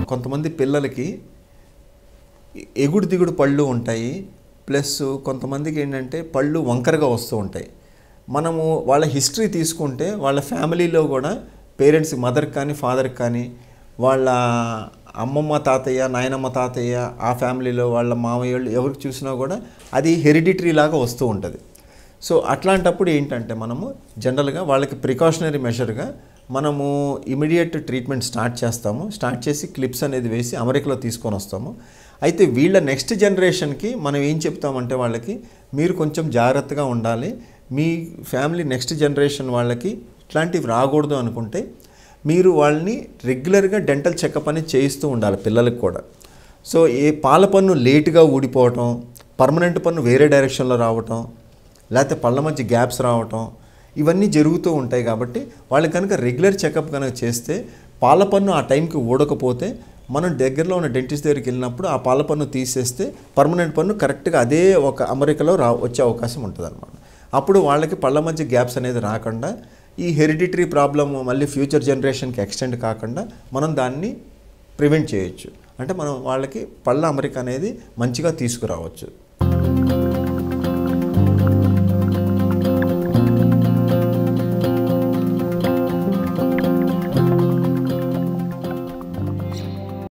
కొంతమంది పిల్లలకి ఎగుడు దిగుడు పళ్ళు ఉంటాయి ప్లస్ కొంతమందికి ఏంటంటే పళ్ళు వంకరగా వస్తూ ఉంటాయి మనము వాళ్ళ హిస్టరీ తీసుకుంటే వాళ్ళ ఫ్యామిలీలో కూడా పేరెంట్స్ మదర్కి కానీ ఫాదర్కి కానీ వాళ్ళ అమ్మమ్మ తాతయ్య నాయనమ్మ తాతయ్య ఆ ఫ్యామిలీలో వాళ్ళ మామయ్య వాళ్ళు ఎవరికి చూసినా కూడా అది హెరిడిటరీ లాగా వస్తూ ఉంటుంది సో అట్లాంటప్పుడు ఏంటంటే మనము జనరల్గా వాళ్ళకి ప్రికాషనరీ మెషర్గా మనము ఇమీడియట్ ట్రీట్మెంట్ స్టార్ట్ చేస్తాము స్టార్ట్ చేసి క్లిప్స్ అనేది వేసి అమెరికాలో తీసుకొని వస్తాము అయితే వీళ్ళ నెక్స్ట్ జనరేషన్కి మనం ఏం చెప్తామంటే వాళ్ళకి మీరు కొంచెం జాగ్రత్తగా ఉండాలి మీ ఫ్యామిలీ నెక్స్ట్ జనరేషన్ వాళ్ళకి ఇట్లాంటివి రాకూడదు అనుకుంటే మీరు వాళ్ళని రెగ్యులర్గా డెంటల్ చెకప్ అనేది చేయిస్తూ ఉండాలి పిల్లలకు కూడా సో ఏ పాల పన్ను లేటుగా ఊడిపోవటం పర్మనెంట్ పన్ను వేరే డైరెక్షన్లో రావటం లేకపోతే పళ్ళ మధ్య గ్యాప్స్ రావటం ఇవన్నీ జరుగుతూ ఉంటాయి కాబట్టి వాళ్ళు కనుక రెగ్యులర్ చెకప్ కనుక చేస్తే పాల పన్ను ఆ టైంకి ఊడకపోతే మనం దగ్గరలో ఉన్న డెంటిస్ట్ దగ్గరికి వెళ్ళినప్పుడు ఆ పాల పన్ను తీసేస్తే పర్మనెంట్ పన్ను కరెక్ట్గా అదే ఒక అమెరికాలో రా వచ్చే అవకాశం ఉంటుంది అనమాట అప్పుడు వాళ్ళకి పళ్ళ మధ్య గ్యాప్స్ అనేది రాకుండా ఈ హెరిడిటరీ ప్రాబ్లమ్ మళ్ళీ ఫ్యూచర్ జనరేషన్కి ఎక్స్టెండ్ కాకుండా మనం దాన్ని ప్రివెంట్ చేయొచ్చు అంటే మనం వాళ్ళకి పళ్ళ అమరిక అనేది మంచిగా తీసుకురావచ్చు